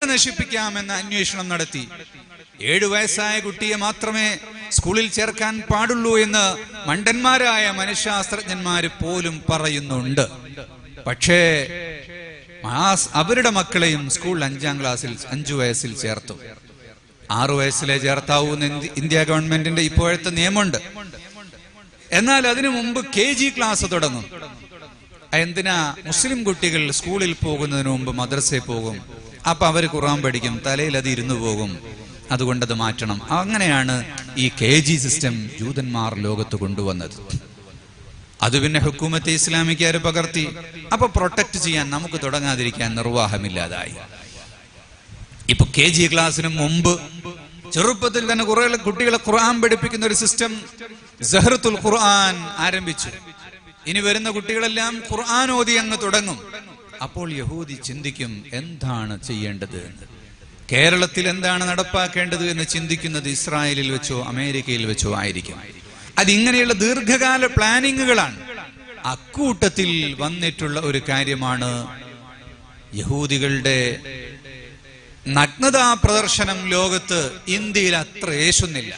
നശിപ്പിക്കാമെന്ന അന്വേഷണം നടത്തി ഏഴു വയസ്സായ കുട്ടിയെ മാത്രമേ സ്കൂളിൽ ചേർക്കാൻ പാടുള്ളൂ എന്ന് മണ്ടന്മാരായ മനഃശാസ്ത്രജ്ഞന്മാര് പോലും പറയുന്നുണ്ട് പക്ഷേ ആ സ് അവരുടെ മക്കളെയും സ്കൂൾ അഞ്ചാം ക്ലാസ്സിൽ അഞ്ചു വയസ്സിൽ ചേർത്തു ആറു വയസ്സിലെ ചേർത്താവൂ എന്ന് ഇന്ത്യ- ഇന്ത്യ ഗവൺമെന്റിന്റെ ഇപ്പോഴത്തെ നിയമമുണ്ട് എന്നാൽ അതിനു മുമ്പ് കെ ജി ക്ലാസ് തുടങ്ങും എന്തിനാ മുസ്ലിം കുട്ടികൾ സ്കൂളിൽ പോകുന്നതിന് മുമ്പ് മദ്രസയിൽ പോകും അപ്പൊ അവർ ഖുറാൻ പഠിക്കും തലയിൽ അത് ഇരുന്നു പോകും അതുകൊണ്ട് അത് മാറ്റണം അങ്ങനെയാണ് ഈ കെ ജി സിസ്റ്റം ജൂതന്മാർ ലോകത്ത് കൊണ്ടുവന്നത് അത് പിന്നെ ഹുക്കൂമത്തെ ഇസ്ലാമിക്കാര് പകർത്തി അപ്പൊ പ്രൊട്ടക്ട് ചെയ്യാൻ നമുക്ക് തുടങ്ങാതിരിക്കാൻ നിർവാഹമില്ലാതായി ഇപ്പൊ കെ ജി ക്ലാസ്സിന് മുമ്പ് ചെറുപ്പത്തിൽ തന്നെ കുറെ കുട്ടികളെ ഖുർആൻ പഠിപ്പിക്കുന്ന ഒരു സിസ്റ്റം സഹ്റത്തുൽ ഖുർആൻ ആരംഭിച്ചു ഇനി വരുന്ന കുട്ടികളെല്ലാം ഖുർആൻ ഓതി അങ്ങ് തുടങ്ങും അപ്പോൾ യഹൂദി ചിന്തിക്കും എന്താണ് ചെയ്യേണ്ടത് എന്ന് കേരളത്തിൽ എന്താണ് നടപ്പാക്കേണ്ടത് എന്ന് ചിന്തിക്കുന്നത് ഇസ്രായേലിൽ വെച്ചോ അമേരിക്കയിൽ വെച്ചോ ആയിരിക്കും അതിങ്ങനെയുള്ള ദീർഘകാല പ്ലാനിങ്ങുകളാണ് അക്കൂട്ടത്തിൽ വന്നിട്ടുള്ള ഒരു കാര്യമാണ് യഹൂദികളുടെ നഗ്നതാ പ്രദർശനം ലോകത്ത് ഇന്ത്യയിൽ അത്ര യേശുന്നില്ല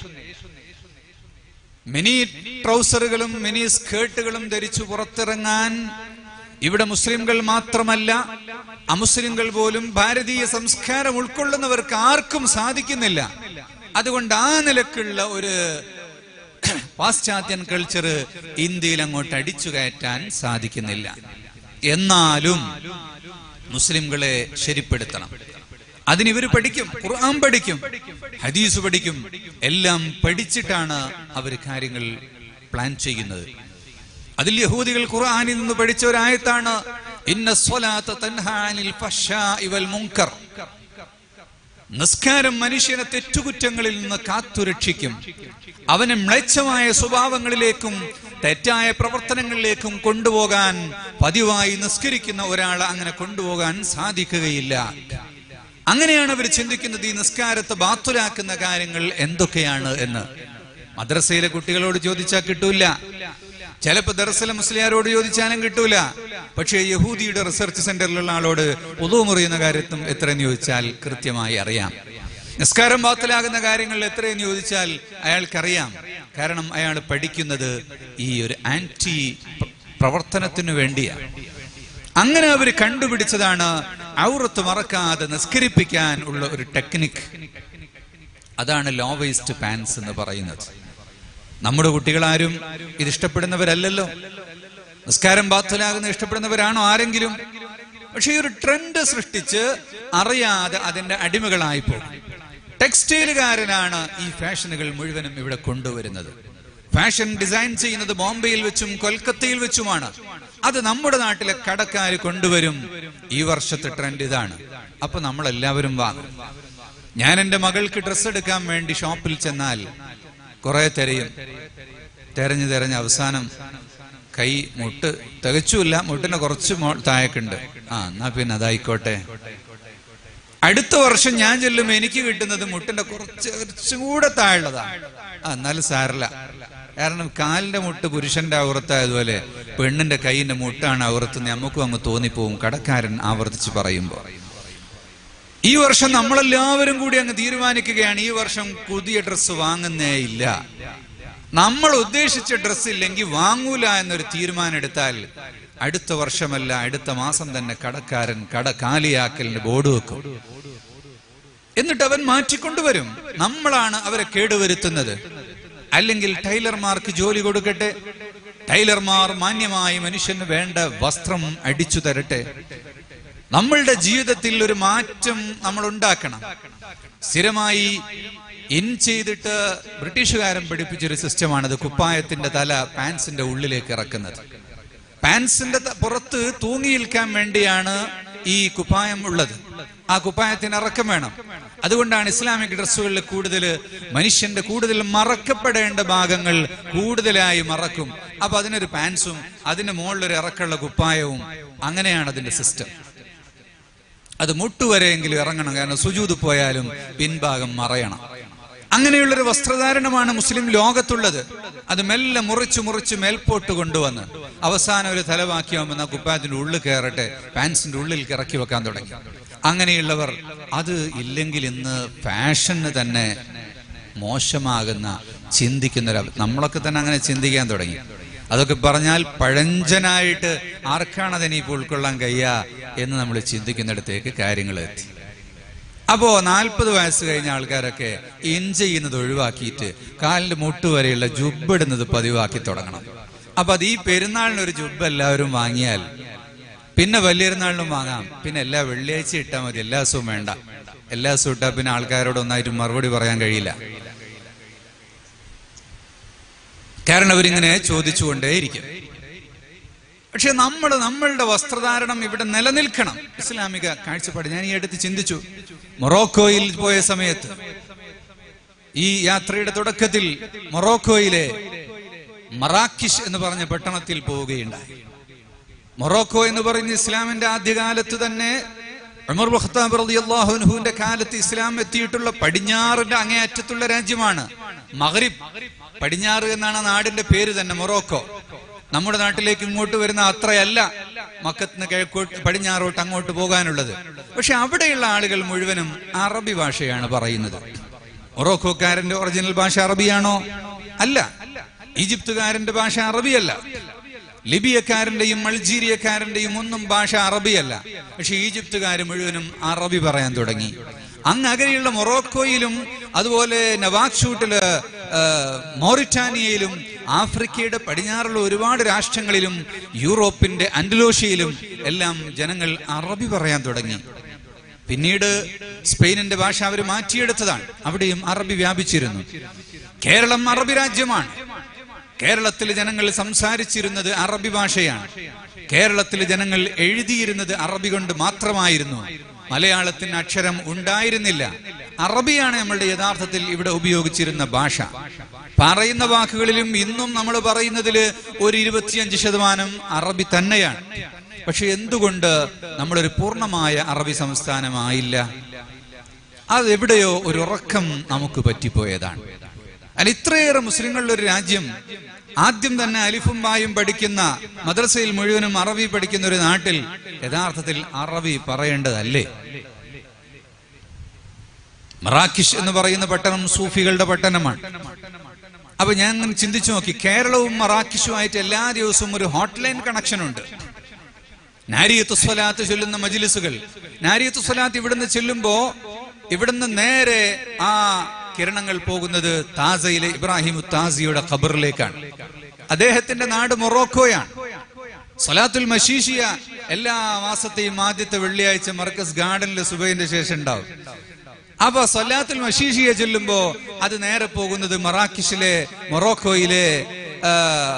മിനി ട്രൗസറുകളും മിനി സ്കേർട്ടുകളും ധരിച്ചു പുറത്തിറങ്ങാൻ ഇവിടെ മുസ്ലിംകൾ മാത്രമല്ല അമുസ്ലിംകൾ പോലും ഭാരതീയ സംസ്കാരം ഉൾക്കൊള്ളുന്നവർക്ക് ആർക്കും സാധിക്കുന്നില്ല അതുകൊണ്ട് ആ നിലക്കുള്ള ഒരു പാശ്ചാത്യൻ കൾച്ചർ ഇന്ത്യയിൽ അങ്ങോട്ട് അടിച്ചു കയറ്റാൻ സാധിക്കുന്നില്ല എന്നാലും മുസ്ലിംകളെ ശരിപ്പെടുത്തണം അതിന് ഇവർ പഠിക്കും ഖുർആൻ പഠിക്കും ഹദീസ് പഠിക്കും എല്ലാം പഠിച്ചിട്ടാണ് അവർ കാര്യങ്ങൾ പ്ലാൻ ചെയ്യുന്നത് അതിൽ യഹൂദികൾ ഖുർആനിൽ നിന്ന് പഠിച്ച ഒരായത്താണ് ഇന്ന സ്വലാത്ത തൻഹാ അനിൽ ഫഹ്ശാഇ വൽ മുൻകർ നിസ്കാരം മനുഷ്യനെ തെറ്റുകുറ്റങ്ങളിൽ നിന്ന് കാത്തുരക്ഷിക്കും അവനെ മ്ലേച്ഛമായ സ്വഭാവങ്ങളിലേക്കും തെറ്റായ പ്രവർത്തനങ്ങളിലേക്കും കൊണ്ടുപോകാൻ പതിവായി നിസ്കരിക്കുന്ന ഒരാളെ അങ്ങനെ കൊണ്ടുപോകാൻ സാധിക്കുകയില്ല അങ്ങനെയാണ് അവർ ചിന്തിക്കുന്നത് ഈ നിസ്കാരത്തെ ബാത്തുലാക്കുന്ന കാര്യങ്ങൾ എന്തൊക്കെയാണ് എന്ന് മദ്രസയിലെ കുട്ടികളോട് ചോദിച്ചാൽ കിട്ടൂല ചിലപ്പോ ദർസല മുസ്ലിയാരോട് ചോദിച്ചാലും കിട്ടൂല പക്ഷേ യഹൂദിയുടെ റിസർച്ച് സെന്ററിലുള്ള ആളോട് പൊതു മുറിയുന്ന കാര്യത്തും എത്രയെന്ന് ചോദിച്ചാൽ കൃത്യമായി അറിയാം നിസ്കാരം ബാത്തിലാകുന്ന കാര്യങ്ങൾ എത്രയെന്ന് ചോദിച്ചാൽ അയാൾക്കറിയാം കാരണം അയാൾ പഠിക്കുന്നത് ഈ ഒരു ആന്റി പ്രവർത്തനത്തിനു വേണ്ടിയാണ് അങ്ങനെ അവർ കണ്ടുപിടിച്ചതാണ് ഔറത്ത് മറക്കാതെ നിസ്കരിപ്പിക്കാൻ ഉള്ള ഒരു ടെക്നിക് അതാണ് ലോ വേസ്റ്റ് പാൻസ് എന്ന് പറയുന്നത് നമ്മുടെ കുട്ടികളാരും ഇത് ഇഷ്ടപ്പെടുന്നവരല്ലല്ലോ നിസ്കാരം ബാത്തലാകുന്ന ഇഷ്ടപ്പെടുന്നവരാണോ ആരെങ്കിലും പക്ഷെ ഈ ഒരു ട്രെൻഡ് സൃഷ്ടിച്ച് അറിയാതെ അതിന്റെ അടിമകളായി പോകും ടെക്സ്റ്റൈലുകാരനാണ് ഈ ഫാഷനുകൾ മുഴുവനും ഇവിടെ കൊണ്ടുവരുന്നത് ഫാഷൻ ഡിസൈൻ ചെയ്യുന്നത് ബോംബെയിൽ വെച്ചും കൊൽക്കത്തയിൽ വെച്ചുമാണ് അത് നമ്മുടെ നാട്ടിലെ കടക്കാർ കൊണ്ടുവരും ഈ വർഷത്തെ ട്രെൻഡ് ഇതാണ് അപ്പൊ നമ്മൾ എല്ലാവരും വാങ്ങും ഞാൻ എൻ്റെ മകൾക്ക് ഡ്രസ്സ് എടുക്കാൻ വേണ്ടി ഷോപ്പിൽ ചെന്നാൽ കുറെ തിരയും തെരഞ്ഞു തെരഞ്ഞ് അവസാനം കൈ മുട്ട് തികച്ചുമില്ല മുട്ടിന് കുറച്ച് മോ- താഴേക്കുണ്ട് ആ എന്നാ പിന്നെ അതായിക്കോട്ടെ അടുത്ത വർഷം ഞാൻ ചെല്ലുമ്പോൾ എനിക്ക് കിട്ടുന്നത് മുട്ടിന്റെ കുറച്ച് കുറച്ചും കൂടെ താഴുള്ളതാണ് ആ എന്നാലും സാരല്ല കാരണം കാലിന്റെ മുട്ട് പുരുഷന്റെ ഔറത്തായതുപോലെ പെണ്ണിന്റെ കൈയിന്റെ മുട്ടാണ് ഔറത്ത് നമുക്കും അങ്ങ് തോന്നിപ്പോവും കടക്കാരൻ ആവർത്തിച്ച് പറയുമ്പോൾ ഈ വർഷം നമ്മളെല്ലാവരും കൂടി അങ്ങ് തീരുമാനിക്കുകയാണ് ഈ വർഷം പുതിയ ഡ്രസ്സ് വാങ്ങുന്നേ ഇല്ല നമ്മൾ ഉദ്ദേശിച്ച ഡ്രസ്സ് ഇല്ലെങ്കിൽ വാങ്ങൂല എന്നൊരു തീരുമാനം എടുത്താൽ അടുത്ത വർഷമല്ല അടുത്ത മാസം തന്നെ കടക്കാരൻ കട കാലിയാക്കലിന് ബോർഡ് വെക്കും എന്നിട്ട് അവൻ മാറ്റിക്കൊണ്ടുവരും നമ്മളാണ് അവരെ കേടുവരുത്തുന്നത് അല്ലെങ്കിൽ ടൈലർമാർക്ക് ജോലി കൊടുക്കട്ടെ ടൈലർമാർ മാന്യമായി മനുഷ്യന് വേണ്ട വസ്ത്രം അടിച്ചു തരട്ടെ നമ്മളുടെ ജീവിതത്തിൽ ഒരു മാറ്റം നമ്മൾ ഉണ്ടാക്കണം സ്ഥിരമായി ഇൻ ചെയ്തിട്ട് ബ്രിട്ടീഷുകാരൻ പഠിപ്പിച്ചൊരു സിസ്റ്റമാണത് കുപ്പായത്തിന്റെ തല പാൻസിന്റെ ഉള്ളിലേക്ക് ഇറക്കുന്നത് പാൻസിന്റെ ത- പുറത്ത് തൂങ്ങി നിൽക്കാൻ വേണ്ടിയാണ് ഈ കുപ്പായം ഉള്ളത് ആ കുപ്പായത്തിന് ഇറക്കം വേണം അതുകൊണ്ടാണ് ഇസ്ലാമിക് ഡ്രസ്സുകളിൽ കൂടുതൽ മനുഷ്യന്റെ കൂടുതൽ മറക്കപ്പെടേണ്ട ഭാഗങ്ങൾ കൂടുതലായി മറക്കും അപ്പൊ അതിനൊരു പാൻസും അതിന് മുകളിലൊരു ഇറക്കമുള്ള കുപ്പായവും അങ്ങനെയാണ് അതിന്റെ സിസ്റ്റം അത് മുട്ടുവരെയെങ്കിലും ഇറങ്ങണം കാരണം സുജൂത് പോയാലും പിൻഭാഗം മറയണം അങ്ങനെയുള്ളൊരു വസ്ത്രധാരണമാണ് മുസ്ലിം ലോകത്തുള്ളത് അത് മെല്ലെ മുറിച്ചു മുറിച്ച് മേൽപോട്ട് കൊണ്ടുവന്ന് അവസാനം ഒരു തലവാക്യമാകുമ്പോൾ ആ കുപ്പായത്തിന്റെ ഉള്ളിൽ കയറട്ടെ പാൻസിന്റെ ഉള്ളിൽ ഇറക്കി വെക്കാൻ തുടങ്ങി അങ്ങനെയുള്ളവർ അത് ഇല്ലെങ്കിൽ ഇന്ന് ഫാഷന് തന്നെ മോശമാകുന്ന ചിന്തിക്കുന്നൊരു നമ്മളൊക്കെ തന്നെ അങ്ങനെ ചിന്തിക്കാൻ തുടങ്ങി അതൊക്കെ പറഞ്ഞാൽ പഴഞ്ചനായിട്ട് ആർക്കാണ് അതിനിപ്പോൾ ഉൾക്കൊള്ളാൻ കഴിയുക എന്ന് നമ്മൾ ചിന്തിക്കുന്നിടത്തേക്ക് കാര്യങ്ങൾ എത്തി അപ്പോ നാൽപ്പത് വയസ്സ് കഴിഞ്ഞ ആൾക്കാരൊക്കെ ഇഞ്ച് ചെയ്യുന്നത് ഒഴിവാക്കിയിട്ട് കാലിന്റെ മുട്ട് വരെയുള്ള ജുബ് ഇടുന്നത് പതിവാക്കി തുടങ്ങണം അപ്പൊ അത് ഈ പെരുന്നാളിന് ഒരു ജുബ് എല്ലാവരും വാങ്ങിയാൽ പിന്നെ വലിയൊരുനാളിനും വാങ്ങാം പിന്നെ എല്ലാ വെള്ളിയാഴ്ച ഇട്ടാൽ മതി എല്ലാ ദിവസവും വേണ്ട എല്ലാ ദിവസവും ഇട്ടാൽ പിന്നെ ആൾക്കാരോട് ഒന്നായിട്ട് മറുപടി പറയാൻ കഴിയില്ല കാരണം അവരിങ്ങനെ ചോദിച്ചുകൊണ്ടേയിരിക്കും പക്ഷെ നമ്മൾ നമ്മളുടെ വസ്ത്രധാരണം ഇവിടെ നിലനിൽക്കണം ഇസ്ലാമിക കാഴ്ചപ്പാട് ഞാൻ ഈ അടുത്ത് ചിന്തിച്ചു മൊറോക്കോയിൽ പോയ സമയത്ത് ഈ യാത്രയുടെ തുടക്കത്തിൽ മൊറോക്കോയിലെ മറാക്കിഷ് എന്ന് പറഞ്ഞ പട്ടണത്തിൽ പോവുകയുണ്ടായി മൊറോക്കോ എന്ന് പറയുന്ന ഇസ്ലാമിന്റെ ആദ്യകാലത്ത് തന്നെ ഉമർ ബഖ്താബ് റളിയല്ലാഹു അൻഹുവിന്റെ കാലത്ത് ഇസ്ലാം എത്തിയിട്ടുള്ള പടിഞ്ഞാറിന്റെ അങ്ങേയറ്റത്തുള്ള രാജ്യമാണ് മഗ്രിബ് പടിഞ്ഞാറ് എന്നാണ് ആ നാടിന്റെ പേര് തന്നെ മൊറോക്കോ നമ്മുടെ നാട്ടിലേക്ക് ഇങ്ങോട്ട് വരുന്ന അത്രയല്ല മക്കത്തിന് കിഴക്കോട്ട് പടിഞ്ഞാറോട്ട് അങ്ങോട്ട് പോകാനുള്ളത് പക്ഷെ അവിടെയുള്ള ആളുകൾ മുഴുവനും അറബി ഭാഷയാണ് പറയുന്നത് മൊറോക്കോക്കാരന്റെ ഒറിജിനൽ ഭാഷ അറബിയാണോ അല്ല ഈജിപ്തുകാരന്റെ ഭാഷ അറബിയല്ല ലിബിയക്കാരന്റെയും അൾജീരിയക്കാരന്റെയും ഒന്നും ഭാഷ അറബിയല്ല പക്ഷെ ഈജിപ്തുകാർ മുഴുവനും അറബി പറയാൻ തുടങ്ങി അങ്ങ് അകലെയുള്ള മൊറോക്കോയിലും അതുപോലെ നവാക്ഷൂട്ടില് മോറിറ്റാനിയയിലും ആഫ്രിക്കയുടെ പടിഞ്ഞാറുള്ള ഒരുപാട് രാഷ്ട്രങ്ങളിലും യൂറോപ്പിന്റെ അൻഡലോഷ്യയിലും എല്ലാം ജനങ്ങൾ അറബി പറയാൻ തുടങ്ങി പിന്നീട് സ്പെയിനിന്റെ ഭാഷ അവർ മാറ്റിയെടുത്തതാണ് അവിടെയും അറബി വ്യാപിച്ചിരുന്നു കേരളം അറബി രാജ്യമാണ് കേരളത്തിലെ ജനങ്ങൾ സംസാരിച്ചിരുന്നത് അറബി ഭാഷയാണ് കേരളത്തിലെ ജനങ്ങൾ എഴുതിയിരുന്നത് അറബി കൊണ്ട് മാത്രമായിരുന്നു മലയാളത്തിന് അക്ഷരം ഉണ്ടായിരുന്നില്ല അറബിയാണ് നമ്മളുടെ യഥാർത്ഥത്തിൽ ഇവിടെ ഉപയോഗിച്ചിരുന്ന ഭാഷ പറയുന്ന വാക്കുകളിലും ഇന്നും നമ്മൾ പറയുന്നതിൽ ഒരു ഇരുപത്തിയഞ്ച് ശതമാനം അറബി തന്നെയാണ് പക്ഷെ എന്തുകൊണ്ട് നമ്മളൊരു പൂർണ്ണമായ അറബി സംസ്ഥാനമായില്ല അതെവിടെയോ ഒരു ഉറക്കം നമുക്ക് പറ്റിപ്പോയതാണ് അല്ല ഇത്രയേറെ മുസ്ലിങ്ങളുടെ ഒരു രാജ്യം ആദ്യം തന്നെ അലിഫും വായും പഠിക്കുന്ന മദ്രസയിൽ മുഴുവനും അറബി പഠിക്കുന്ന ഒരു നാട്ടിൽ യഥാർത്ഥത്തിൽ അറബി പറയേണ്ടതല്ലേ മറാക്കിഷ് എന്ന് പറയുന്ന പട്ടണം സൂഫികളുടെ പട്ടണമാണ് അപ്പൊ ഞാൻ ഇങ്ങനെ ചിന്തിച്ചു നോക്കി കേരളവും മറാക്കിഷുമായിട്ട് എല്ലാ ദിവസവും ഒരു ഹോട്ട്ലൈൻ കണക്ഷൻ ഉണ്ട് നാരിയത്ത് സ്വലാത്ത് ചൊല്ലുന്ന മജിലിസുകൾ നാരിയത്ത് സ്വലാത്ത് ഇവിടുന്ന് ചെല്ലുമ്പോ ഇവിടുന്ന് നേരെ ആ കിരണങ്ങൾ പോകുന്നത് താസയിലെ ഇബ്രാഹിം താസിയുടെ ഖബറിലേക്കാണ് അദ്ദേഹത്തിന്റെ നാട് മൊറോക്കോയാണ് സലാത്തുൽ മഷീഷിയ എല്ലാ മാസത്തെയും ആദ്യത്തെ വെള്ളിയാഴ്ച മർക്കസ് ഗാർഡനിലെ സുബൈന്റെ ശേഷം ഉണ്ടാവും അപ്പൊ സലാത്തുൽ മഷീഷിയ ചൊല്ലുമ്പോ അത് നേരെ പോകുന്നത് മറാക്കിഷിലെ മൊറോക്കോയിലെ ആ,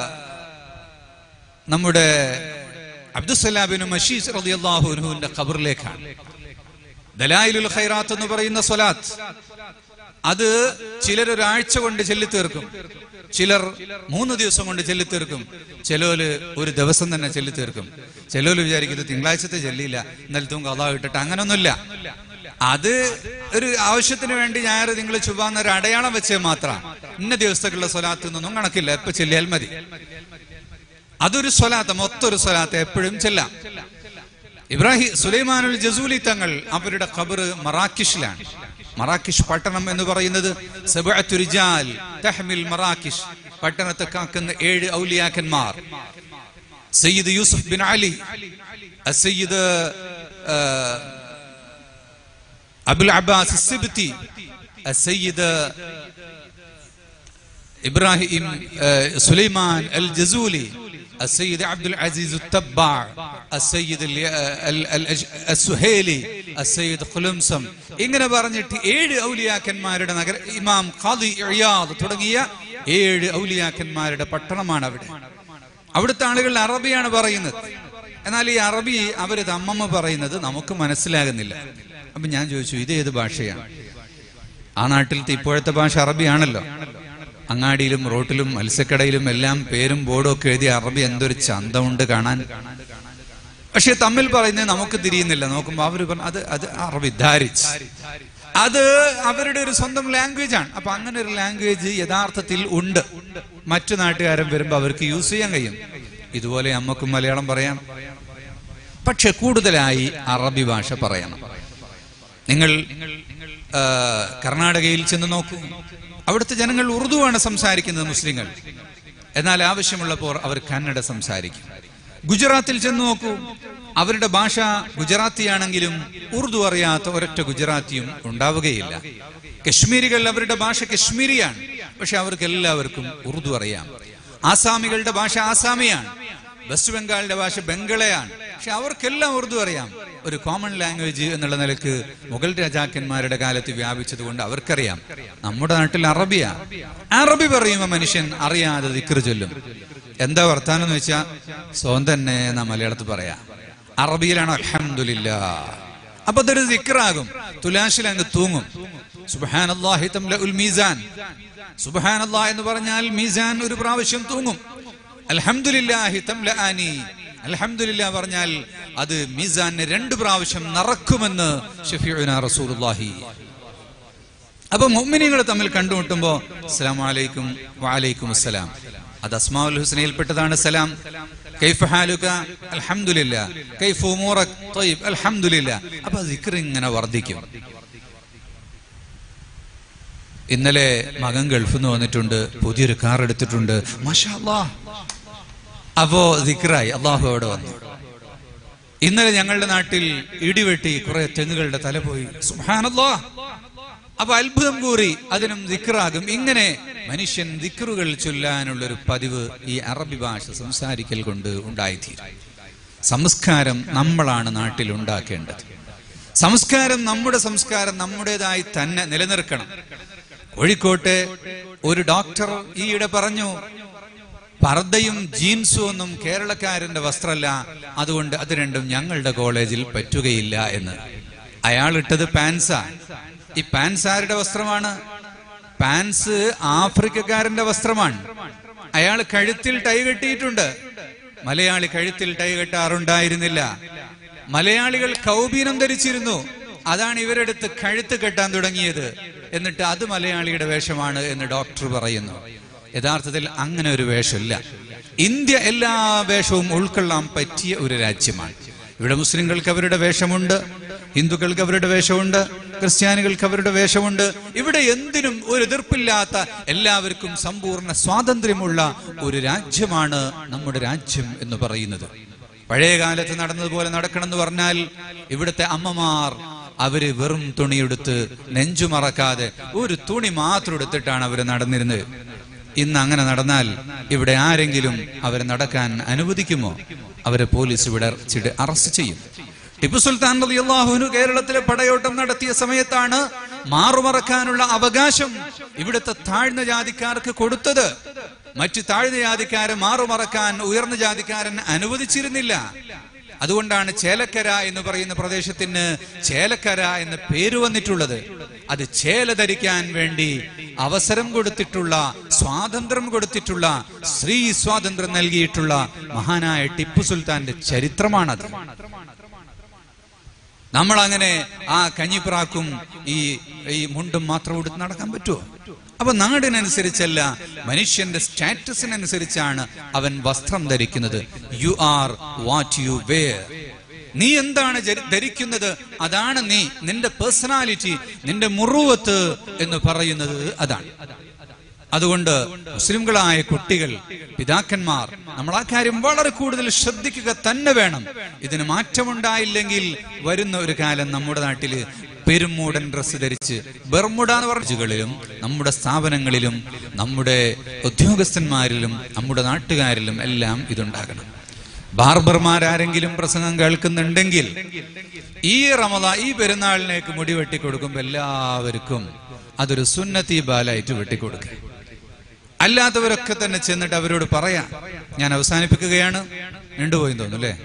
നമ്മുടെ അബ്ദുസലാബിന് മഷീസ് റളിയല്ലാഹുവിന്റെ ഖബറിലേക്കാണ് ദലായിലുൽ ഖൈറാത്ത് എന്ന് പറയുന്ന സ്വലാത്ത് അത് ചിലർ ഒരാഴ്ച കൊണ്ട് ചെല്ലിത്തീർക്കും ചിലർ മൂന്ന് ദിവസം കൊണ്ട് ചെല്ലിത്തീർക്കും ചിലോല് ഒരു ദിവസം തന്നെ ചെല്ലിത്തീർക്കും ചിലോല് വിചാരിക്കുന്നത് തിങ്കളാഴ്ചത്തെ ചെല്ലിയില്ല ഇന്നലത്തും കഥ ഇട്ടിട്ട് അങ്ങനൊന്നുമില്ല അത് ഒരു ആവശ്യത്തിന് വേണ്ടി ഞായർ നിങ്ങൾ ചുവാന്ന ഒരു അടയാളം വെച്ചേ മാത്രം ഇന്ന ദിവസത്തേക്കുള്ള സ്വലാത്ത് നിന്നൊന്നും കണക്കില്ല എപ്പോ ചെല്ലിയാൽ മതി അതൊരു സ്വലാത്ത് മൊത്തൊരു സ്വലാത്ത് എപ്പോഴും ചെല്ലാം ഇബ്രാഹിം സുലൈമാനുൽ ജസൂലി തങ്ങൾ അവരുടെ ഖബർ മറാക്കിഷിലാണ് മറാക്കിഷ് പട്ടണം എന്ന് പറയുന്നത് സബഅത്തു റിജാൽ തഹ്മിൽ മറാക്കിഷ് പട്ടണത്തെ കാക്കുന്ന ഏഴ് ഔലിയാക്കന്മാർ Sayyid Yusuf bin Ali Sayyid Abul Abbas Sibti Sayyid إبراهيم آه، سليمان الجزولي السيد عبد العزيز التبع السيد ال- ال- ال- السهيلي السيد قلمسم ഇങ്ങനെ പറഞ്ഞിട്ട് ഏഴ് ഔലിയാക്കന്മാരുടെ നഗര ഇമാം ഖാദി ഇയാദ് തുടങ്ങിയ ഏഴ് ഔലിയാക്കന്മാരുടെ പട്ടണമാണ് അവിടെ അവിടുത്തെ ആളുകൾ അറബിയാണ് പറയുന്നത് എന്നാൽ ഈ അറബി അവര് തമ്മമ്മ പറയുന്നത് നമുക്ക് മനസ്സിലാകുന്നില്ല അപ്പൊ ഞാൻ ചോദിച്ചു ഇത് ഏത് ഭാഷയാണ് ആ നാട്ടിലത്തെ ഇപ്പോഴത്തെ ഭാഷ അറബിയാണല്ലോ അങ്ങാടിയിലും റോട്ടിലും മത്സ്യക്കടയിലും എല്ലാം പേരും ബോർഡും ഒക്കെ എഴുതിയ അറബി എന്തൊരു ചന്തമുണ്ട് കാണാൻ പക്ഷെ തമ്മിൽ പറയുന്നത് നമുക്ക് തിരിയുന്നില്ല നോക്കുമ്പോ അവര് പറഞ്ഞു അത് അത് അറബി ധാരിച്ച് അത് അവരുടെ ഒരു സ്വന്തം ലാംഗ്വേജ് ആണ് അപ്പൊ അങ്ങനെ ഒരു ലാംഗ്വേജ് യഥാർത്ഥത്തിൽ ഉണ്ട് മറ്റു നാട്ടുകാരൻ വരുമ്പോ അവർക്ക് യൂസ് ചെയ്യാൻ കഴിയും ഇതുപോലെ നമുക്കും മലയാളം പറയാം പക്ഷെ കൂടുതലായി അറബി ഭാഷ പറയണം നിങ്ങൾ ആ, കർണാടകയിൽ ചെന്ന് നോക്കൂ അവിടുത്തെ ജനങ്ങൾ ഉറുദുവാണ് സംസാരിക്കുന്നത് മുസ്ലിങ്ങൾ എന്നാൽ ആവശ്യമുള്ളപ്പോൾ അവർ കന്നഡ സംസാരിക്കും ഗുജറാത്തിൽ ചെന്ന് നോക്കൂ അവരുടെ ഭാഷ ഗുജറാത്തിയാണെങ്കിലും ഉറുദു അറിയാത്ത ഒരൊറ്റ ഗുജറാത്തിയും ഉണ്ടാവുകയില്ല കശ്മീരികൾ അവരുടെ ഭാഷ കശ്മീരിയാണ് പക്ഷെ അവർക്ക് എല്ലാവർക്കും ഉറുദു അറിയാം ആസാമികളുടെ ഭാഷ ആസാമിയാണ് വെസ്റ്റ് ബംഗാളിന്റെ ഭാഷ ബംഗളയാണ് പക്ഷെ അവർക്കെല്ലാം ഉറുദു അറിയാം ഒരു കോമൺ ലാംഗ്വേജ് എന്നുള്ള നിലക്ക് മുഗൾ രാജാക്കന്മാരുടെ കാലത്ത് വ്യാപിച്ചത് കൊണ്ട് അവർക്കറിയാം നമ്മുടെ നാട്ടിൽ അറബിയാ അറബി പറയുമ്പോ മനുഷ്യൻ അറിയാതെ ദിക്ർ ചൊല്ലും എന്താ വർത്താനം എന്ന് വെച്ചാ സ്വന്തം തന്നെ എന്നാ മലയാളത്തിൽ പറയാ അറബിയിലാണ് അൽഹംദുലില്ല അപ്പൊ അതൊരു ദിക്റാകും തുലാശിൽ അങ്ങ് തൂങ്ങും സുബ്ഹാനല്ലാഹി തംലഉൽ മീസാൻ സുബ്ഹാനല്ലാഹ് എന്ന് പറഞ്ഞാൽ മീസാൻ ഒരു പ്രാവശ്യം തൂങ്ങും അൽഹംദുലില്ലാഹി തംലആനി അൽഹംദുലില്ലാ പറഞ്ഞാൽ അത് മീസാനെ രണ്ട് പ്രാവശ്യം നിറക്കുമെന്ന് ഷഫീഉന റസൂലുള്ളാഹി അപ്പൊ മുഅ്മിനീങ്ങൾ തമ്മിൽ കണ്ടുമുട്ടുമ്പോ അസ്സലാമു അലൈക്കും വഅലൈക്കും അസ്സലാം അത് അസ്മാഉൽ ഹുസ്നയിൽപ്പെട്ടതാണ് സലാം കൈഫ ഹാലുക അൽഹംദുലില്ലാ കൈഫ ഉമൂറക് طيب അൽഹംദുലില്ലാ അപ്പൊ ദിക്ർ ഇങ്ങനെ വർദ്ധിക്കും ഇന്നലെ മകൻ ഗൾഫിൽ നിന്ന് വന്നിട്ടുണ്ട് പുതിയൊരു കാർ എടുത്തിട്ടുണ്ട് മാഷാ അല്ലാഹ് അപ്പോ ദിക്റായി അള്ളാഹു അവിടെ വന്നു ഇന്നലെ ഞങ്ങളുടെ നാട്ടിൽ ഇടിവെട്ടി കുറെ തെങ്ങുകളുടെ തല പോയി സുഹാനല്ലോ അപ്പൊ അത്ഭുതം കൂറി അതിനും ദിക്റാകും ഇങ്ങനെ മനുഷ്യൻ ദിക്റുകൾ ചൊല്ലാനുള്ള ഒരു പതിവ് ഈ അറബി ഭാഷ സംസാരിക്കൽ കൊണ്ട് ഉണ്ടായിത്തീരും സംസ്കാരം നമ്മളാണ് നാട്ടിൽ ഉണ്ടാക്കേണ്ടത് സംസ്കാരം നമ്മുടെ സംസ്കാരം നമ്മുടേതായി തന്നെ നിലനിർത്തണം കോഴിക്കോട്ടെ ഒരു ഡോക്ടർ ഈയിടെ പറഞ്ഞു പർദ്ദയും ജീൻസും ഒന്നും കേരളക്കാരന്റെ വസ്ത്രമല്ല അതുകൊണ്ട് അത് രണ്ടും ഞങ്ങളുടെ കോളേജിൽ പറ്റുകയില്ല എന്ന് അയാൾ ഇട്ടത് പാൻസാ ഈ പാൻസ് ആരുടെ വസ്ത്രമാണ് പാൻസ് ആഫ്രിക്കക്കാരന്റെ വസ്ത്രമാണ് അയാൾ കഴുത്തിൽ ടൈ കെട്ടിയിട്ടുണ്ട് മലയാളി കഴുത്തിൽ ടൈ കെട്ടാറുണ്ടായിരുന്നില്ല മലയാളികൾ കൗബീനം ധരിച്ചിരുന്നു അതാണ് ഇവരെടുത്ത് കഴുത്ത് കെട്ടാൻ തുടങ്ങിയത് എന്നിട്ട് അത് മലയാളിയുടെ വേഷമാണ് എന്ന് ഡോക്ടർ പറയുന്നു യഥാർത്ഥത്തിൽ അങ്ങനെ ഒരു വേഷമില്ല ഇന്ത്യ എല്ലാ വേഷവും ഉൾക്കൊള്ളാൻ പറ്റിയ ഒരു രാജ്യമാണ് ഇവിടെ മുസ്ലിങ്ങൾക്ക് അവരുടെ വേഷമുണ്ട് ഹിന്ദുക്കൾക്ക് അവരുടെ വേഷമുണ്ട് ക്രിസ്ത്യാനികൾക്ക് അവരുടെ വേഷമുണ്ട് ഇവിടെ എന്തിനും ഒരു എതിർപ്പില്ലാത്ത എല്ലാവർക്കും സമ്പൂർണ്ണ സ്വാതന്ത്ര്യമുള്ള ഒരു രാജ്യമാണ് നമ്മുടെ രാജ്യം എന്ന് പറയുന്നത് പഴയ കാലത്ത് നടന്നതുപോലെ നടക്കണം എന്ന് പറഞ്ഞാൽ ഇവിടുത്തെ അമ്മമാർ അവര് വെറും തുണിയെടുത്ത് നെഞ്ചു മറക്കാതെ ഒരു തുണി മാത്രം എടുത്തിട്ടാണ് അവര് നടന്നിരുന്നത് ഇന്ന് അങ്ങനെ നടന്നാൽ ഇവിടെ ആരെങ്കിലും അവരെ നടക്കാൻ അനുവദിക്കുമോ അവരെ പോലീസ് ഇവിടെ ചിട് അറസ്റ്റ് ചെയ്യും ടിപ്പു സുൽത്താൻ റളിയല്ലാഹുവിനു കേരളത്തിലെ പടയോട്ടം നടത്തിയ സമയത്താണ് മാറുമറക്കാനുള്ള അവകാശം ഇവിടുത്തെ താഴ്ന്ന ജാതിക്കാർക്ക് കൊടുത്തത് മറ്റു താഴ്ന്ന ജാതിക്കാരെ മാറുമറക്കാൻ ഉയർന്ന ജാതിക്കാരൻ അനുവദിച്ചിരുന്നില്ല അതുകൊണ്ടാണ് ചേലക്കര എന്ന് പറയുന്ന പ്രദേശത്തിന് ചേലക്കര എന്ന പേര് വന്നിട്ടുള്ളത് അത് ചേല ധരിക്കാൻ വേണ്ടി അവസരം കൊടുത്തിട്ടുള്ള സ്വാതന്ത്ര്യം കൊടുത്തിട്ടുള്ള സ്ത്രീ സ്വാതന്ത്ര്യം നൽകിയിട്ടുള്ള മഹാനായ ടിപ്പു സുൽത്താന്റെ ചരിത്രമാണത് നമ്മൾ അങ്ങനെ ആ കഞ്ഞിപ്രാക്കും ഈ ഈ മുണ്ടും മാത്രം എടുത്ത് നടക്കാൻ പറ്റുമോ അപ്പൊ നാടിനനുസരിച്ചല്ല മനുഷ്യന്റെ സ്റ്റാറ്റസിനനുസരിച്ചാണ് അവൻ വസ്ത്രം ധരിക്കുന്നത് you are what you wear നീ എന്താണ് ജരി- ധരിക്കുന്നത് അതാണ് നീ നിന്റെ പേഴ്സണാലിറ്റി നിന്റെ മുറുവത്ത് എന്ന് പറയുന്നത് അതാണ് അതുകൊണ്ട് മുസ്ലിംകളായ കുട്ടികൾ പിതാക്കന്മാർ നമ്മൾ ആ കാര്യം വളരെ കൂടുതൽ ശ്രദ്ധിക്കുക തന്നെ വേണം ഇതിന് മാറ്റമുണ്ടായില്ലെങ്കിൽ വരുന്ന ഒരു കാലം നമ്മുടെ നാട്ടില് പെരുമൂടൻ ഡ്രസ്സ് ധരിച്ച് ബെർമുട എന്ന് പറഞ്ഞുകളിലും നമ്മുടെ സ്ഥാപനങ്ങളിലും നമ്മുടെ ഉദ്യോഗസ്ഥന്മാരിലും നമ്മുടെ നാട്ടുകാരിലും എല്ലാം ഇതുണ്ടാകണം ബാർബർമാരാരെങ്കിലും പ്രസംഗം കേൾക്കുന്നുണ്ടെങ്കിൽ ഈ റമദ ഈ പെരുന്നാളിനേക്ക് മുടി വെട്ടി കൊടുക്കുമ്പോൾ എല്ലാവർക്കും അതൊരു സുന്നത്തി ബാലായിട്ട് വെട്ടിക്കൊടുക്കുക അല്ലാത്തവരൊക്കെ തന്നെ ചെന്നിട്ട് അവരോട് പറയാം ഞാൻ അവസാനിപ്പിക്കുകയാണ് നീണ്ടുപോയി തോന്നുന്നു അല്ലേ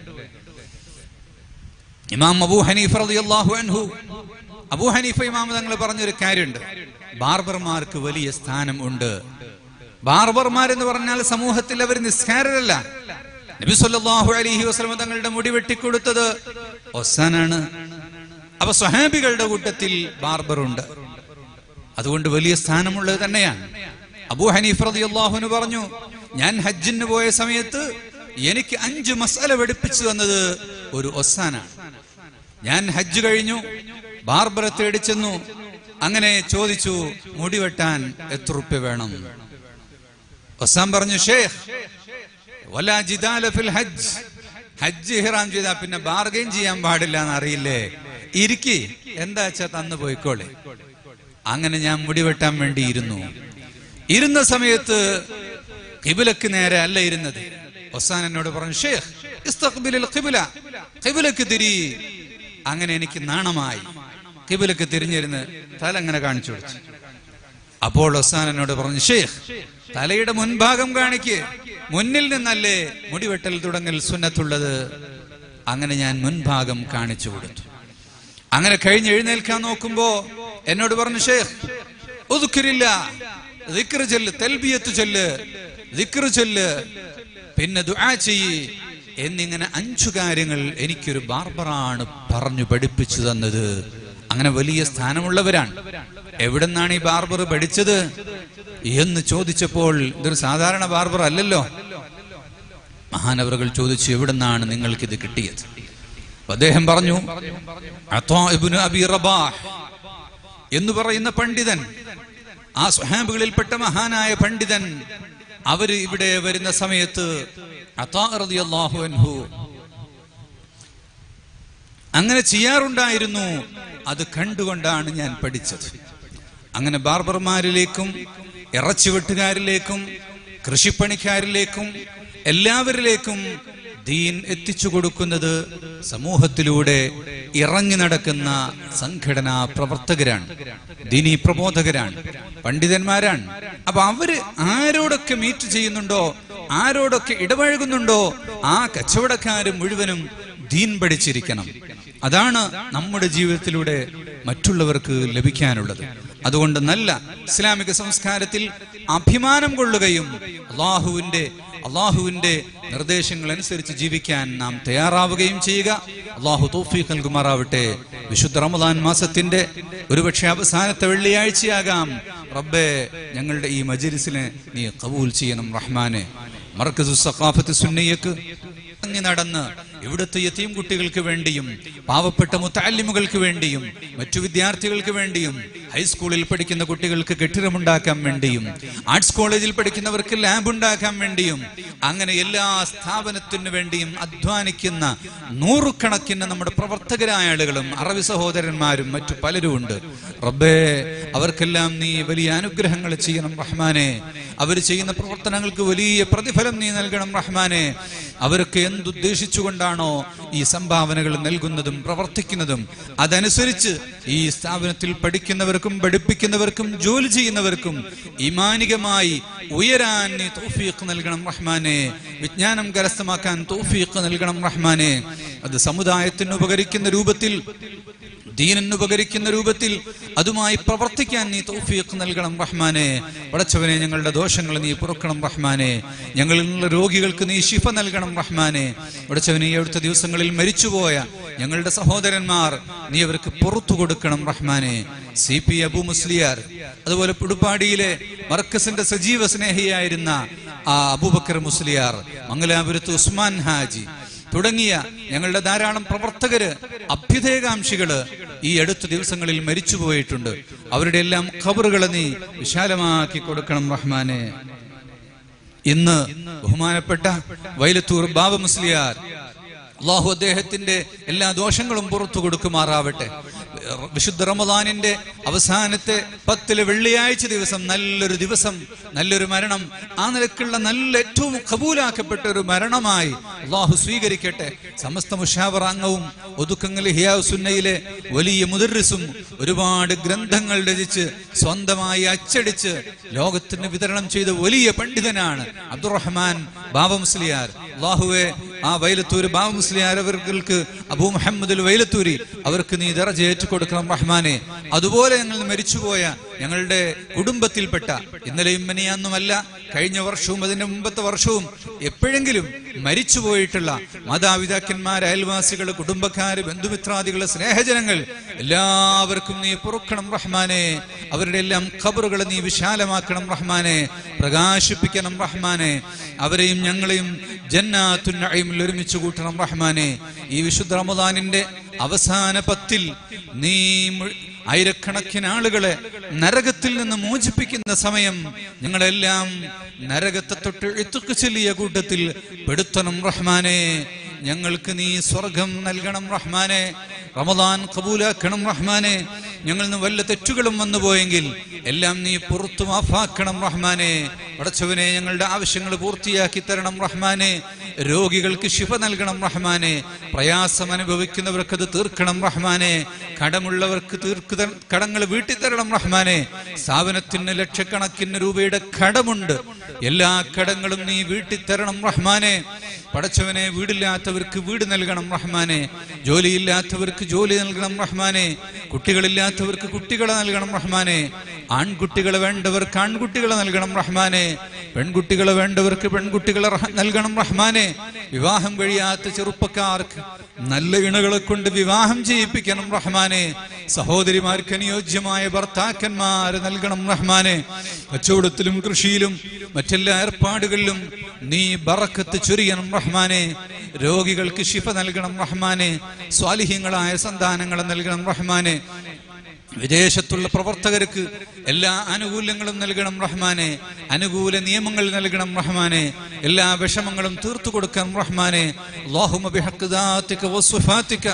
ഇമാം അബൂ ഹനീഫ് റളിയല്ലാഹു അൻഹു അബൂ ഹനീഫ ഇമാം തങ്ങൾ പറഞ്ഞൊരു കാര്യമുണ്ട് ബാർബർമാർക്ക് വലിയ സ്ഥാനം ഉണ്ട് ബാർബർമാർ എന്ന് പറഞ്ഞാൽ സമൂഹത്തിൽ അവർ നിസ്കാരരല്ല നബി സല്ലല്ലാഹു അലൈഹി വസല്ലം തങ്ങളുടെ മുടി വെട്ടിക്കൊടുത്തത് ഒസാനാണ് അപ്പൊ സ്വഹാബികളുടെ കൂട്ടത്തിൽ ബാർബറുണ്ട് അതുകൊണ്ട് വലിയ സ്ഥാനമുള്ളത് തന്നെയാണ് അബൂ ഹനീഫ് റളിയല്ലാഹുവിന് പറഞ്ഞു ഞാൻ ഹജ്ജിന് പോയ സമയത്ത് എനിക്ക് അഞ്ച് മസാല പഠിപ്പിച്ചു തന്നത് ഒരു ഒസാനാണ് ഞാൻ ഹജ്ജ് കഴിഞ്ഞു ബാർബറെ തേടി ചെന്നു അങ്ങനെ ചോദിച്ചു മുടി വെട്ടാൻ എത്ര റുപ്യ വേണം ഒസാം പറഞ്ഞു ഷേഖ് വലാ ജിദാല ഫിൽ ഹജ്ജ് ഹജ്ജ് ഇഹ്റാം ചെയ്താ പിന്നെ ബാർഗൈൻ ചെയ്യാൻ പാടില്ല എന്ന് അറിയില്ലേ ഇരിക്കി എന്താ വെച്ചാ തന്നു പോയിക്കോളെ അങ്ങനെ ഞാൻ മുടി വെട്ടാൻ വേണ്ടി ഇരുന്നു ഇരുന്ന സമയത്ത് കിബിലക്ക് നേരെ അല്ല ഇരുന്നത് ഒസാൻ എന്നോട് പറഞ്ഞു ഷേഖ് ഇസ്തഖ്ബിലിൽ ഖിബില ഖിബിലക്ക് തിരി അങ്ങനെ എനിക്ക് നാണമായി കിബിലക്ക് തിരിഞ്ഞിരുന്ന് തല അങ്ങനെ കാണിച്ചു കൊടുത്തു അപ്പോൾ ഒസാൻ എന്നോട് പറഞ്ഞു ഷേഖ് തലയുടെ മുൻഭാഗം കാണിക്ക് മുന്നിൽ നിന്നല്ലേ മുടിവെട്ടൽ തുടങ്ങൽ സുന്നത്തുള്ളത് അങ്ങനെ ഞാൻ മുൻഭാഗം കാണിച്ചു കൊടുത്തു അങ്ങനെ കഴിഞ്ഞ് എഴുന്നേൽക്കാൻ നോക്കുമ്പോ എന്നോട് പറഞ്ഞു ഷേഖ് ഒതുക്കിരില്ല ദിക്റ് ചൊല്ല് തെൽബിയത്ത് ചൊല്ല് ദിക്റ് ചൊല്ല് പിന്നെ ദുആ ചെയ്യ് എന്നിങ്ങനെ അഞ്ചു കാര്യങ്ങൾ എനിക്കൊരു ബാർബറാണ് പറഞ്ഞു പഠിപ്പിച്ചു തന്നത് അങ്ങനെ വലിയ സ്ഥാനമുള്ളവരാണ് എവിടെന്നാണ് ഈ ബാർബർ പഠിച്ചത് എന്ന് ചോദിച്ചപ്പോൾ ഇതൊരു സാധാരണ ബാർബർ അല്ലല്ലോ മഹാനവറുകൾ ചോദിച്ചു എവിടെന്നാണ് നിങ്ങൾക്ക് ഇത് കിട്ടിയത് അപ്പൊ അദ്ദേഹം പറഞ്ഞു അത്വാ ഇബ്നു അബി റബാഹ് എന്ന് പറയുന്ന പണ്ഡിതൻ ആ സ്വഹാബുകളിൽപ്പെട്ട മഹാനായ പണ്ഡിതൻ അവര് ഇവിടെ വരുന്ന സമയത്ത് അത്താ റളിയല്ലാഹു അൻഹു അങ്ങനെ ചെയ്യാറുണ്ടായിരുന്നു അത് കണ്ടുകൊണ്ടാണ് ഞാൻ പഠിച്ചത് അങ്ങനെ ബാർബർമാരിലേക്കും ഇറച്ചിവെട്ടുകാരിലേക്കും കൃഷിപ്പണിക്കാരിലേക്കും എല്ലാവരിലേക്കും ദീൻ എത്തിച്ചു കൊടുക്കുന്നത് സമൂഹത്തിലൂടെ ഇറങ്ങി നടക്കുന്ന സംഘടനാ പ്രവർത്തകരാണ് ദീനീ പ്രബോധകരാണ് പണ്ഡിതന്മാരാണ് അപ്പൊ അവര് ആരോടൊക്കെ മീറ്റ് ചെയ്യുന്നുണ്ടോ ആരോടൊക്കെ ഇടപഴകുന്നുണ്ടോ ആ കച്ചവടക്കാര് മുഴുവനും ദീൻ പഠിച്ചിരിക്കണം അതാണ് നമ്മുടെ ജീവിതത്തിലൂടെ മറ്റുള്ളവർക്ക് ലഭിക്കാനുള്ളത് അതുകൊണ്ട് നല്ല ഇസ്ലാമിക സംസ്കാരത്തിൽ അഭിമാനം കൊള്ളുകയും അള്ളാഹുവിന്റെ അള്ളാഹുവിന്റെ നിർദ്ദേശങ്ങൾ അനുസരിച്ച് ജീവിക്കാൻ നാം തയ്യാറാവുകയും ചെയ്യുക അള്ളാഹു തോഫീഖ് നൽകുമാറാവട്ടെ വിശുദ്ധ റമദാൻ മാസത്തിന്റെ ഒരുപക്ഷെ അവസാനത്തെ വെള്ളിയാഴ്ചയാകാം റബ്ബെ ഞങ്ങളുടെ ഈ മജലിസിനെ നീ കബൂൽ ചെയ്യണം റഹ്മാനെ മർക്കസു സഖാഫത്ത് സുന്നയ്യക്ക് ഇറങ്ങി നടന്ന് ഇവിടുത്തെ യത്തീം കുട്ടികൾക്ക് വേണ്ടിയും പാവപ്പെട്ട മുത്താലിമുകൾക്ക് വേണ്ടിയും മറ്റു വിദ്യാർത്ഥികൾക്ക് വേണ്ടിയും ഹൈസ്കൂളിൽ പഠിക്കുന്ന കുട്ടികൾക്ക് കെട്ടിടമുണ്ടാക്കാൻ വേണ്ടിയും ആർട്സ് കോളേജിൽ പഠിക്കുന്നവർക്ക് ലാബ് ഉണ്ടാക്കാൻ വേണ്ടിയും അങ്ങനെ എല്ലാ സ്ഥാപനത്തിനു വേണ്ടിയും അധ്വാനിക്കുന്ന നൂറുകണക്കിന് നമ്മുടെ പ്രവർത്തകരായ ആളുകളും അറബി സഹോദരന്മാരും മറ്റു പലരും ഉണ്ട് റബ്ബേ അവർക്കെല്ലാം നീ വലിയ അനുഗ്രഹങ്ങൾ ചെയ്യണം റഹ്മാനെ അവർ ചെയ്യുന്ന പ്രവർത്തനങ്ങൾക്ക് വലിയ പ്രതിഫലം നീ നൽകണം റഹ്മാനെ അവരൊക്കെ എന്തുദ്ദേശിച്ചുകൊണ്ടാണോ ഈ സംഭാവനകൾ നൽകുന്നതും പ്രവർത്തിക്കുന്നതും അതനുസരിച്ച് ഈ സ്ഥാപനത്തിൽ പഠിക്കുന്നവർക്കും പഠിപ്പിക്കുന്നവർക്കും ജോലി ചെയ്യുന്നവർക്കും ഇമാനികമായി ഉയരാൻ നീ തൗഫീഖ് നൽകണം റഹ്മാനെ വിജ്ഞാനം കരസ്ഥമാക്കാൻ തൗഫീഖ് നൽകണം റഹ്മാനെ അത് സമുദായത്തിന് ഉപകരിക്കുന്ന രൂപത്തിൽ ദീനിന് ഉപകരിക്കുന്ന രൂപത്തിൽ അതുമായി പ്രവർത്തിക്കാൻ നീ തൗഫീഖ് നൽകണം റഹ്മാനെ പടച്ചവനെ ഞങ്ങളുടെ ദോഷങ്ങൾ നീ പുറക്കണം റഹ്മാനെ ഞങ്ങളുടെ രോഗികൾക്ക് നീ ശിഫ നൽകണം റഹ്മാനെ പടച്ചവനെ ഈ അടുത്ത ദിവസങ്ങളിൽ മരിച്ചുപോയ ഞങ്ങളുടെ സഹോദരന്മാർ നീ അവർക്ക് പുറത്തു കൊടുക്കണം റഹ്മാനെ സി പി അബു മുസ്ലിയാർ അതുപോലെ പുടുപ്പാടിയിലെ മർക്കസിന്റെ സജീവ സ്നേഹിയായിരുന്ന ആ അബൂബക്കർ മുസ്ലിയാർ മംഗലാപുരത്ത് ഉസ്മാൻ ഹാജി തുടങ്ങിയ ഞങ്ങളുടെ ധാരാളം പ്രവർത്തകര് അഭ്യുദയകാംക്ഷികള് ഈ അടുത്ത ദിവസങ്ങളിൽ മരിച്ചുപോയിട്ടുണ്ട് അവരുടെ എല്ലാം ഖബറുകളെ നീ വിശാലമാക്കി കൊടുക്കണം റഹ്മാനെ ഇന്ന് ബഹുമാനപ്പെട്ട വൈലത്തൂർ ബാബ മുസ്ലിയാർ അള്ളാഹു അദ്ദേഹത്തിന്റെ എല്ലാ ദോഷങ്ങളും പുറത്തു കൊടുക്കുമാറാവട്ടെ വിശുദ്ധ റമദാനിന്റെ അവസാനത്തെ പത്തില് വെള്ളിയാഴ്ച ദിവസം നല്ലൊരു ദിവസം നല്ലൊരു മരണം ആ നിലക്കുള്ള നല്ല ഏറ്റവും കബൂലാക്കപ്പെട്ട ഒരു മരണമായി അള്ളാഹു സ്വീകരിക്കട്ടെ സമസ്ത മുഷാവർ അംഗവും ഒതുക്കങ്ങൾ ഹിയാവ് സുന്നയിലെ വലിയ മുദർറിസും ഒരുപാട് ഗ്രന്ഥങ്ങൾ രചിച്ച് സ്വന്തമായി അച്ചടിച്ച് ലോകത്തിന് വിതരണം ചെയ്ത വലിയ പണ്ഡിതനാണ് അബ്ദുറഹ്മാൻ ബാബ മുസ്ലിയാർ അള്ളാഹുവെ ആ വൈലത്തൂര് ബാബ മുസ്ലിയാർ അവർക്ക് അബൂ മുഹമ്മദ് വൈലത്തൂരി അവർക്ക് നീ ദറജ കൊടുക്കണം റഹ്മാനെ അതുപോലെ ഞങ്ങൾ മരിച്ചുപോയ ഞങ്ങളുടെ കുടുംബത്തിൽപ്പെട്ട ഇന്നലെയും മെനിയാന്നുമല്ല കഴിഞ്ഞ വർഷവും അതിന്റെ മുമ്പത്തെ വർഷവും എപ്പോഴെങ്കിലും മരിച്ചുപോയിട്ടുള്ള മാതാപിതാക്കന്മാർ അയൽവാസികൾ കുടുംബക്കാര് ബന്ധുമിത്രാദികള് സ്നേഹജനങ്ങൾ എല്ലാവർക്കും നീ പൊറുക്കണം റഹ്മാനെ അവരുടെ എല്ലാം ഖബറുകളെ നീ വിശാലമാക്കണം റഹ്മാനെ പ്രകാശിപ്പിക്കണം റഹ്മാനെ അവരെയും ഞങ്ങളെയും ജന്നാത്തുൻ നഈമിൽ ഒരുമിച്ച് കൂട്ടണം റഹ്മാനെ ഈ വിശുദ്ധ റമദാനിന്റെ അവസാന പത്തിൽ നീ മു- ആയിരക്കണക്കിന് ആളുകളെ നരകത്തിൽ നിന്ന് മോചിപ്പിക്കുന്ന സമയം ഞങ്ങളെല്ലാം നരകത്തെ തൊട്ട് എത്തുക്ക് ചെല്ലിയ കൂട്ടത്തിൽ പെടുത്തണം റഹ്മാനെ ഞങ്ങൾക്ക് നീ സ്വർഗം നൽകണം റഹ്മാനെ റമദാൻ കബൂലാക്കണം റഹ്മാനെ ഞങ്ങളിൽ നിന്ന് വല്ല തെറ്റുകളും വന്നു പോയെങ്കിൽ എല്ലാം നീ പുറത്തു മാഫാക്കണം റഹ്മാനെ പടച്ചവനെ ഞങ്ങളുടെ ആവശ്യങ്ങൾ പൂർത്തിയാക്കി തരണം റഹ്മാനെ രോഗികൾക്ക് ശിഫ നൽകണം റഹ്മാനെ പ്രയാസം അനുഭവിക്കുന്നവർക്ക് അത് തീർക്കണം റഹ്മാനെ കടമുള്ളവർക്ക് തീർക്ക് ത- കടങ്ങൾ വീട്ടി തരണം റഹ്മാനെ സ്ഥാപനത്തിന് ലക്ഷക്കണക്കിന് രൂപയുടെ കടമുണ്ട് എല്ലാ കടങ്ങളും നീ വീട്ടി തരണം റഹ്മാനെ പടച്ചവനെ വീടില്ലാത്തവർക്ക് വീട് നൽകണം റഹ്മാനെ ജോലിയില്ലാത്തവർക്ക് ജോലി നൽകണം റഹ്മാനെ കുട്ടികളില്ലാത്തവർക്ക് കുട്ടികളെ നൽകണം റഹ്മാനെ ആൺകുട്ടികളെ വേണ്ടവർക്ക് ആൺകുട്ടികളെ നൽകണം റഹ്മാനെ പെൺകുട്ടികളെ വേണ്ടവർക്ക് പെൺകുട്ടികളെ റഹ- നൽകണം റഹ്മാനെ വിവാഹം കഴിയാത്ത ചെറുപ്പക്കാർക്ക് നല്ല ഇണകളെ കൊണ്ട് വിവാഹം ചെയ്യിപ്പിക്കണം റഹ്മാനെ സഹോദരിമാർക്ക് അനുയോജ്യമായ ഭർത്താക്കന്മാരെ നൽകണം റഹ്മാനെ കച്ചവടത്തിലും കൃഷിയിലും മറ്റെല്ലാ ഏർപ്പാടുകളിലും നീ ബറക്കത്ത് ചൊരിയണം റഹ്മാനെ രോഗികൾക്ക് ശിഫ നൽകണം റഹ്മാനെ സ്വാലിഹ്യങ്ങളായ സന്താനങ്ങളെ നൽകണം റഹ്മാനെ വിദേശത്തുള്ള പ്രവർത്തകർക്ക് എല്ലാ ആനുകൂല്യങ്ങളും നൽകണം റഹ്മാനെ അനുകൂല നിയമങ്ങൾ നൽകണം റഹ്മാനെ എല്ലാ വിഷമങ്ങളും തീർത്തു കൊടുക്കണം റഹ്മാനെ اللهم بحق ذاتك وصفاتك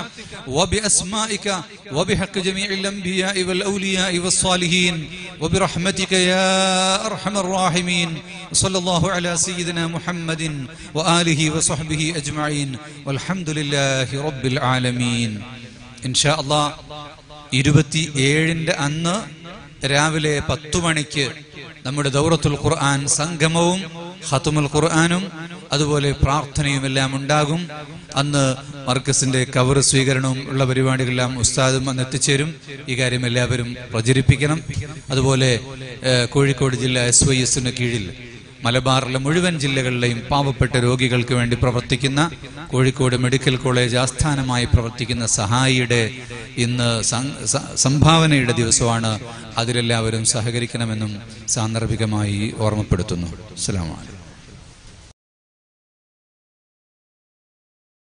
وبأسمائك وبحق جميع الأنبياء والأولياء والصالحين وبرحمتك يا أرحم الراحمين صلى الله على سيدنا محمد وآله وصحبه أجمعين والحمد لله رب العالمين إن شاء الله ഇരുപത്തി ഏഴിന്റെ അന്ന് രാവിലെ പത്തു മണിക്ക് നമ്മുടെ ദൗറത്തുൽ ഖുർആൻ സംഗമവും ഹത്തുമുൽ ഖുർആനും അതുപോലെ പ്രാർത്ഥനയും എല്ലാം ഉണ്ടാകും അന്ന് മർക്കസിന്റെ കവർ സ്വീകരണവും ഉള്ള പരിപാടികളെല്ലാം ഉസ്താദും അന്ന് എത്തിച്ചേരും ഈ കാര്യം എല്ലാവരും പ്രചരിപ്പിക്കണം അതുപോലെ ഏഹ്, കോഴിക്കോട് ജില്ല എസ് വൈ എസിന് കീഴിൽ മലബാറിലെ മുഴുവൻ ജില്ലകളിലെയും പാവപ്പെട്ട രോഗികൾക്ക് വേണ്ടി പ്രവർത്തിക്കുന്ന കോഴിക്കോട് മെഡിക്കൽ കോളേജ് ആസ്ഥാനമായി പ്രവർത്തിക്കുന്ന സഹായിയുടെ ഇന്ന് സം- സ- സംഭാവനയുടെ ദിവസമാണ് അതിലെല്ലാവരും സഹകരിക്കണമെന്നും സാന്ദർഭികമായി ഓർമ്മപ്പെടുത്തുന്നു അസ്സലാമു അലൈക്കും